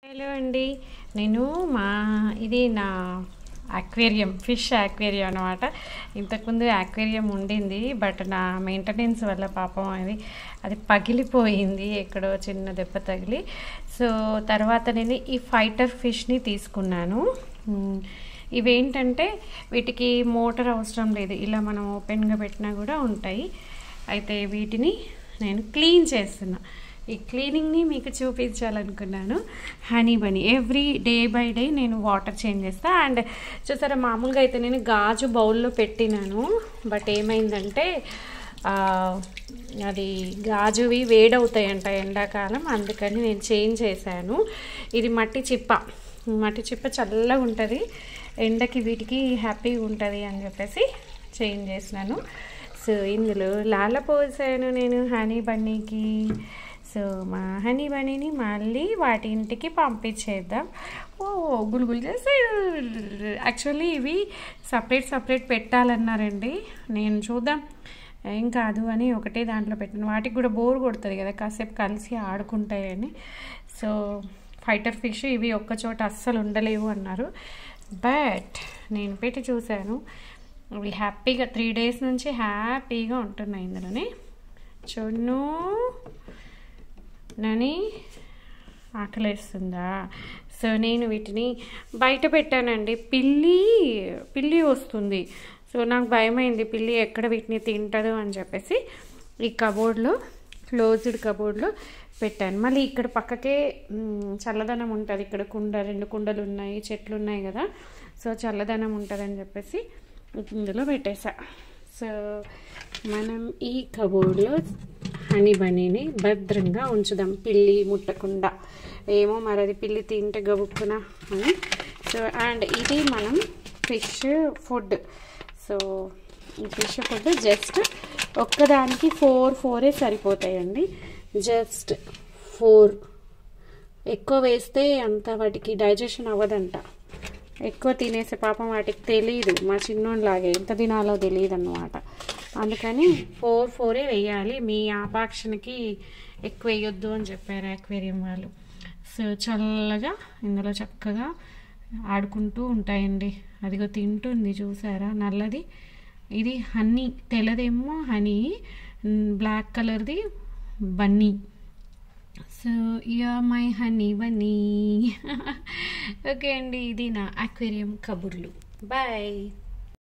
hello అండి నేను మా ఇది నా అక్వేరియం ఫిష్ అక్వేరియం అనమాట ఇంతకుముందు అక్వేరియం ఉండింది బట్ నా మెయింటెనెన్స్ వల్ల పాపం అది అది పగిలిపోయింది ఎక్కడో చిన్న దెబ్బ తగిలి సో తర్వాత నేను ఈ ఫైటర్ ఫిష్ని తీసుకున్నాను మ్, ఇవేంటంటే వీటికి మోటార్ అవసరం లేదు ఇలా మనం ఓపెన్గా పెట్టినా కూడా ఉంటాయి అయితే వీటిని నేను క్లీన్ చేస్తున్నా ఈ క్లీనింగ్ని మీకు చూపించాలనుకున్నాను honey bunny every day by day నేను వాటర్ చేంజ్ చేస్తా అండ్ చూసారా మామూలుగా అయితే నేను గాజు బౌల్లో పెట్టినాను బట్ ఏమైందంటే ఆ, అది గాజువి వేడవుతాయంట ఎండాకాలం అందుకని నేను చేంజ్ చేశాను ఇది మట్టి చిప్ప మట్టి చిప్ప చల్లగా ఉంటుంది ఎండకి వీటికి హ్యాపీగా ఉంటుంది అని చెప్పేసి చేంజ్ చేసినాను సో ఇందులో లాల పోసాను నేను హనీ బన్నీకి సో మా హనీ బనీని మళ్ళీ వాటి ఇంటికి పంపించేద్దాం ఓ గులుగులు చేస్తే యాక్చువల్లీ ఇవి సపరేట్ సపరేట్ పెట్టాలన్నారండి నేను చూద్దాం ఏం కాదు అని ఒకటే దాంట్లో పెట్టాను వాటికి కూడా బోర్ కొడుతుంది కదా కాసేపు కలిసి ఆడుకుంటాయని సో ఫైటర్ ఫిష్ ఇవి ఒక్క చోట అస్సలు ఉండలేవు అన్నారు బట్ నేను పెట్టి చూశాను అవి హ్యాపీగా త్రీ డేస్ నుంచి హ్యాపీగా ఉంటున్నాయి ఇందులోనే చూడు నని ఆకలేస్తుందా సో నేను వీటిని బయట పెట్టానండి పిల్లి పిల్లి వస్తుంది సో నాకు భయమైంది పిల్లి ఎక్కడ వీటిని తింటుందో అని చెప్పేసి ఈ కబోర్డ్లో క్లోజ్డ్ కబోర్డ్లో పెట్టాను మళ్ళీ ఇక్కడ పక్కకే మ్, చల్లదనం ఉంటుంది ఇక్కడ కుండ రెండు కుండలు ఉన్నాయి చెట్లు ఉన్నాయి కదా సో చల్లదనం ఉంటుందని చెప్పేసి ఇందులో పెట్టేసా సో మనం ఈ కబోర్డ్లో హనీ బనీని భద్రంగా ఉంచుదాం పిల్లి ముట్టకుండా ఏమో మరి అది పిల్లి తింటే గబుక్కున అని సో అండ్ ఇది మనం ఫిష్ ఫుడ్ సో ఈ ఫిష్ ఫుడ్ జస్ట్ ఒక్కదానికి ఫోర్ ఫోరే సరిపోతాయండి జస్ట్ ఫోర్ ఎక్కువ వేస్తే అంత వాటికి డైజెషన్ అవ్వదంట ఎక్కువ తినేసే పాపం వాటికి తెలియదు మా చిన్నోళ్ళలాగే ఎంత తినాలో తెలియదు అన్నమాట అందుకని ఫోర్ ఫోరే వేయాలి మీ ఆపాక్షణకి ఎక్కువ వేయొద్దు అని చెప్పారు అక్వేరియం వాళ్ళు సో చల్లగా ఇందులో చక్కగా ఆడుకుంటూ ఉంటాయండి అదిగో తింటుంది చూసారా నల్లది ఇది హనీ తెల్లదేమో హనీ బ్లాక్ కలర్ది bunny so ya my honey bunny okay అండి ఇది నా అక్వేరియం కబుర్లు బాయ్